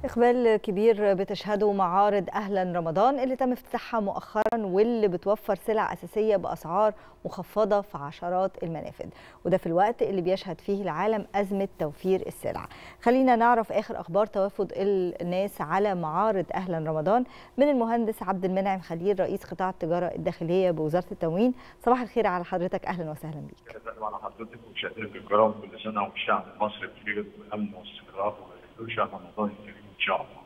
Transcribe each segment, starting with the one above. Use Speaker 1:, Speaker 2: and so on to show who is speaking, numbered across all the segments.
Speaker 1: إقبال كبير بتشهده معارض أهلا رمضان اللي تم افتتاحها مؤخرا واللي بتوفر سلع أساسية بأسعار مخفضة في عشرات المنافذ وده في الوقت اللي بيشهد فيه العالم أزمة توفير السلع خلينا نعرف آخر أخبار توافد الناس على معارض أهلا رمضان من المهندس عبد المنعم خليل رئيس قطاع التجارة الداخلية بوزارة التموين صباح الخير على حضرتك أهلا وسهلا بيك
Speaker 2: على حضرتك ومشاهدينا الكرام كل سنة والشعب المصري بخير وأمن واستقرار وكل شهر رمضان الكريم ان شاء الله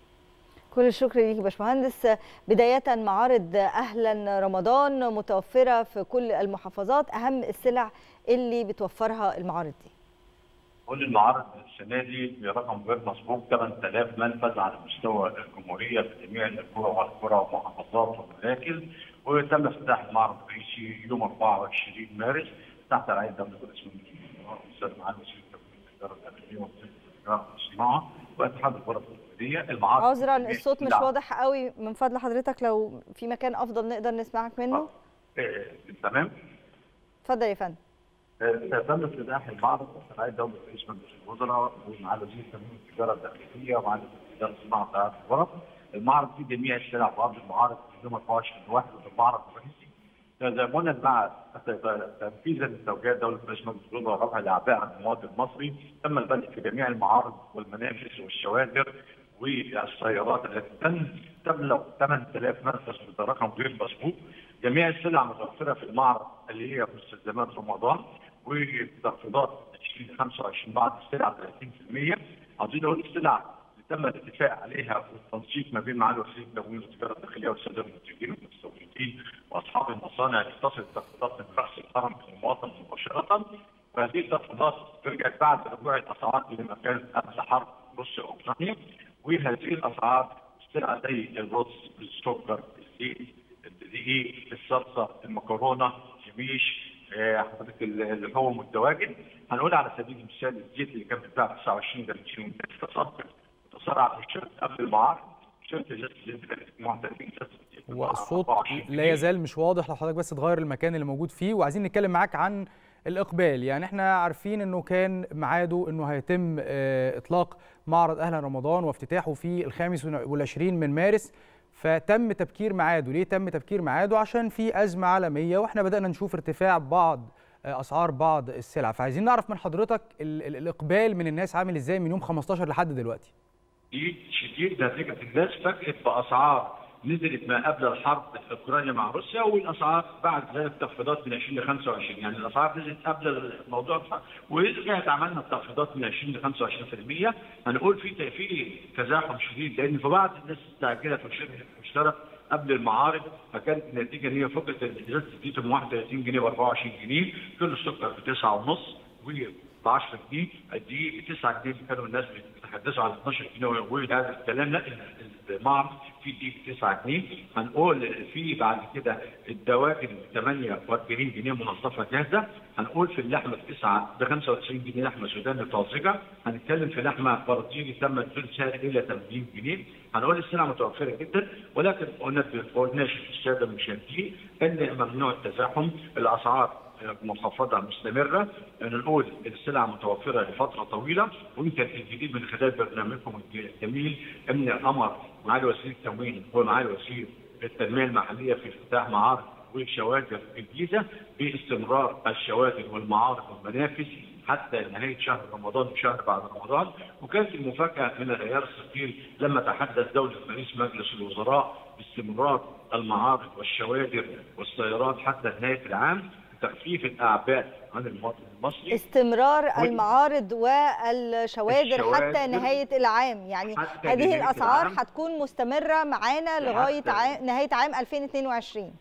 Speaker 1: كل الشكر ليك يا باشمهندس بدايه معارض اهلا رمضان متوفره في كل المحافظات اهم السلع اللي بتوفرها المعارض دي
Speaker 2: كل المعارض السنه دي برقم غير مسبوق 8000 منفذ على مستوى الجمهوريه في جميع القرى والقرى والمحافظات والمراكز وتم افتتاح المعرض الرئيسي يوم 24 مارس تحت رعايه دوله رئيس الاستاذ معالي وزير التجاره الداخليه ووزير التجاره والصناعه واتحاد الغرف التجاريه المعارض
Speaker 1: عذرا الصوت مش واضح قوي من فضل حضرتك لو في مكان افضل نقدر نسمعك منه
Speaker 2: آه. تمام
Speaker 1: اتفضل يا فندم
Speaker 2: تم افتتاح المعرض تحت رعايه دوله رئيس مجلس الوزراء ومعالي وزير التموين والتجاره الداخليه ومعالي وزير التجاره والصناعه واتحاد الغرف المعرض فيه جميع السلع في ارض المعارض في يوم 24 واحد المعرض الرئيسي تزامنا مع تنفيذا لتوجيهات دوله رئيس مجلس الوزراء ورفع الاعباء عن المواطن المصري تم البدء في جميع المعارض والمنافذ والشوادر والسيارات التي تم تبلغ 8000 منفذ وده رقم غير مسبوق جميع السلع متوفره في المعرض اللي هي مستلزمات رمضان وتخفيضات 20 25 بعض السلع 30% عاوزين نقول السلع تم الاتفاق عليها والتنسيق ما بين معالي وزير التموين والتجاره الداخليه والساده المنتجين والمستوردين واصحاب المصانع اللي تصل التخفيضات من راس الهرم للمواطن مباشره وهذه التخفيضات رجعت بعد رجوع الاسعار لما كانت قبل حرب روسيا واوكرانيا وهذه الاسعار السلع زي الرز السكر الزيت الدقيق الصلصه المكرونه الجميش حضرتك اللحوم والدواجن هنقول على سبيل المثال الزيت اللي كان بيتباع 29 30 تصدق تسرع في الشرط قبل المعارض شرط الزيت كانت 31
Speaker 3: هو الصوت لا يزال مش واضح لو حضرتك بس تغير المكان اللي موجود فيه وعايزين نتكلم معاك عن الاقبال يعني احنا عارفين انه كان ميعاده انه هيتم اطلاق معرض اهلا رمضان وافتتاحه في الخامس والعشرين من مارس فتم تبكير ميعاده ليه تم تبكير ميعاده عشان في ازمه عالميه واحنا بدانا نشوف ارتفاع بعض اسعار بعض السلع فعايزين نعرف من حضرتك ال ال الاقبال من الناس عامل ازاي من يوم 15 لحد دلوقتي
Speaker 2: شديد شديد نتيجه الناس فاجئت باسعار نزلت ما قبل الحرب اوكرانيا مع روسيا والاسعار بعد ذلك تخفيضات من 20 ل 25 يعني الاسعار نزلت قبل الموضوع ده ورجعت عملنا التخفيضات من 20 ل 25% هنقول في في تزاحم شديد لان في بعض الناس استعجلت واشترت قبل المعارض فكانت النتيجه ان هي فقدت ازازه الزيت من 31 جنيه ب 24 جنيه كيلو السكر ب 9 ونص ب 10 جنيه الدقيق ب 9 جنيه كانوا الناس بيتحدثوا عن 12 جنيه ويقولوا هذا الكلام لا المعرض في دقيق 9 جنيه هنقول في بعد كده الدواجن ب 48 جنيه منظفه جاهزه هنقول في اللحمه ب 9 ب 95 جنيه لحمه سوداني طازجه هنتكلم في لحمه بارتيني تم الفيل سعر الى 80 جنيه هنقول السلع متوفره جدا ولكن قلنا قلناش الساده المشاهدين ان ممنوع التزاحم الاسعار مخفضه مستمره يعني نقول السلع متوفره لفتره طويله ويمكن الجديد من خلال برنامجكم الجميل ان امر معالي وزير التموين ومعالي وزير التنميه المحليه في افتتاح معارض وشوادر الجيزه باستمرار الشوادر والمعارض والمنافذ حتى نهايه شهر رمضان وشهر بعد رمضان وكانت المفاجاه من العيار الثقيل لما تحدث دوله رئيس مجلس الوزراء باستمرار المعارض والشوادر والسيارات حتى نهايه العام تخفيف الاعباء عن المواطن المصري
Speaker 1: استمرار و... المعارض والشوادر الشوادر حتى نهايه العام يعني هذه الاسعار هتكون مستمره معانا لغايه عام نهايه عام 2022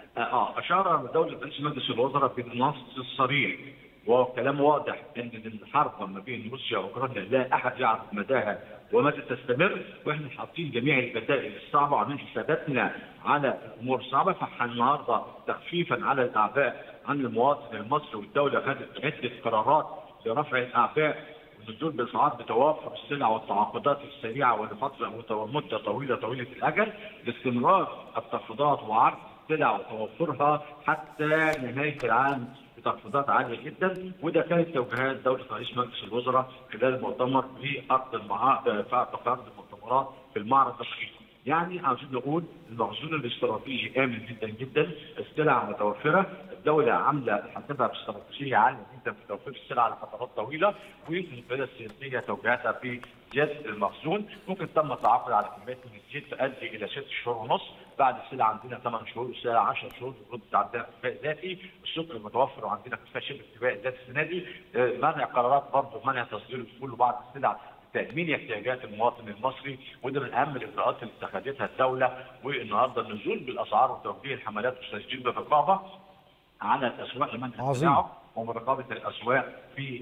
Speaker 2: اه اشار دوله رئيس مجلس الوزراء بالنص الصريح وكلام واضح ان الحرب ما بين روسيا واوكرانيا لا احد يعرف مداها ومتى تستمر واحنا حاطين جميع البدائل الصعبه وعاملين حساباتنا على الامور الصعبه فالنهارده تخفيفا على الاعباء عن المواطن المصري والدوله خدت عده قرارات لرفع الاعباء والنزول باسعار بتوافر السلع والتعاقدات السريعه ولفتره ومده طويله طويله الاجل لاستمرار التخفيضات وعرض السلع وتوفرها حتى نهايه العام بتخفيضات عاليه جدا وده كانت توجيهات دوله رئيس مجلس الوزراء خلال المؤتمر في ارض المعارض في ارض المؤتمر التصورات في المعرض الدقيق. يعني عاوزين نقول المخزون الاستراتيجي امن جدا جدا، السلع متوفره، الدوله عامله حسابها باستراتيجيه عاليه جدا في توفير السلع لفترات طويله ويمكن القياده السياسيه توجيهاتها في زياده المخزون، ممكن تم التعاقد على كميات من الزيت تؤدي الى ست شهور ونص، بعد السلع عندنا 8 شهور والسلع 10 شهور المفروض عندنا اكتفاء ذاتي، السكر متوفر وعندنا اكتفاء شبه اكتفاء ذاتي السنه دي، منع قرارات برضه منع تصدير الفول وبعض السلع تامين احتياجات المواطن المصري وده من اهم الاجراءات اللي اتخذتها الدوله والنهارده النزول بالاسعار وتوجيه الحملات والتسجيل بالرقابه على الاسواق لمنع التلاعب ومراقبه الاسواق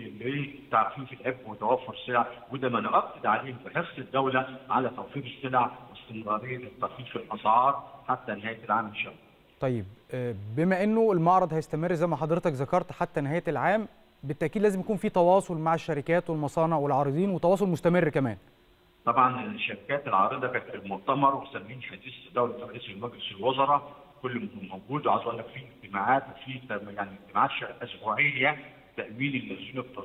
Speaker 2: في تعفيف العبء وتوفر السلع وده ما نؤكد عليه بحرص الدوله على توفير السلع واستمراريه التخفيض في الاسعار حتى نهايه العام ان شاء الله.
Speaker 3: طيب بما انه المعرض هيستمر زي ما حضرتك ذكرت حتى نهايه العام بالتاكيد لازم يكون في تواصل مع الشركات والمصانع والعارضين وتواصل مستمر كمان
Speaker 2: طبعا الشركات العارضه كانت في المؤتمر وسامين حديث دوله رئيس مجلس الوزراء كل موجود وعايز اقول لك في اجتماعات وفي يعني اجتماعات اسبوعيه تامين المخزون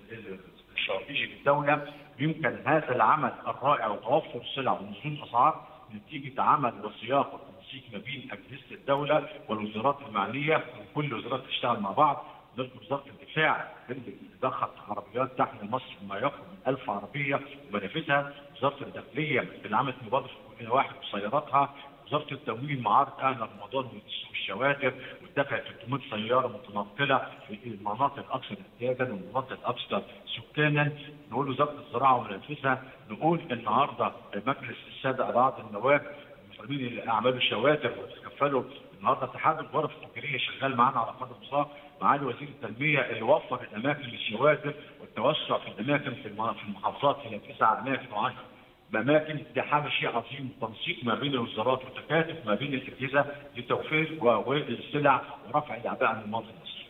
Speaker 2: الاستراتيجي للدوله يمكن هذا العمل الرائع وتوفر السلع ونزول الاسعار نتيجه عمل وسياق وتنسيق ما بين اجهزه الدوله والوزارات المعنيه وكل وزارات تشتغل مع بعض نذكر وزاره الدفاع اللي ضخت عربيات تحمل مصر ما يقرب من 1000 عربيه ومنافسها، وزاره الداخليه اللي عملت مبادره كل واحد بسياراتها، وزاره التموين معارض اهل رمضان والشواتر ودفع 300 سياره متنقله في المناطق الاكثر احتياجا والمناطق الاكثر سكانا، نقول وزاره الزراعه ومنافسها، نقول النهارده مجلس الساده اعضاء النواب المسؤولين اللي اعملوا الشواتر وتكفلوا النهارده اتحاد الغرف التجاريه شغال معانا على قدم وساق معالي وزير التنميه اللي وفر الاماكن للشواتر والتوسع في الاماكن في المحافظات الى تسع اماكن وعشر اماكن ده حاجه شيء عظيم تنسيق ما بين الوزارات وتكاتف ما بين الاجهزه لتوفير السلع ورفع الاعباء عن المواطن المصري.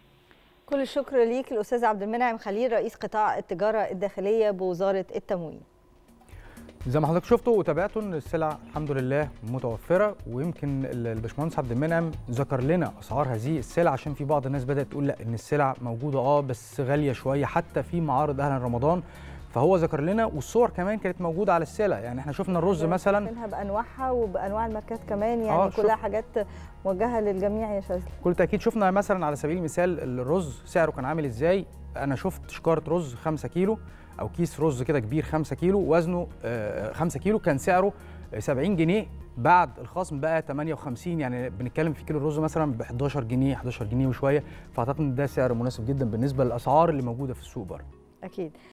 Speaker 1: كل الشكر ليك الاستاذ عبد المنعم خليل رئيس قطاع التجاره الداخليه بوزاره التموين.
Speaker 3: زي ما حضرتك شفتوا وتابعتوا ان السلع الحمد لله متوفره ويمكن الباشمهندس عبد المنعم ذكر لنا اسعار هذه السلع عشان في بعض الناس بدات تقول لا ان السلع موجوده اه بس غاليه شويه حتى في معارض اهلا رمضان فهو ذكر لنا والصور كمان كانت موجوده على السلع يعني احنا شفنا الرز مثلا
Speaker 1: بانواعها وبانواع الماركات كمان يعني آه كلها حاجات موجهه للجميع يا شاذلي
Speaker 3: كل تاكيد شفنا مثلا على سبيل المثال الرز سعره كان عامل ازاي انا شفت شكاره رز 5 كيلو او كيس رز كده كبير 5 كيلو وزنه 5 كيلو كان سعره 70 جنيه بعد الخصم بقى 58 يعني بنتكلم في كيلو الرز مثلا ب 11 جنيه 11 جنيه وشويه فاعتقد ان ده سعر مناسب جدا بالنسبه للاسعار اللي موجوده في السوق بره
Speaker 1: اكيد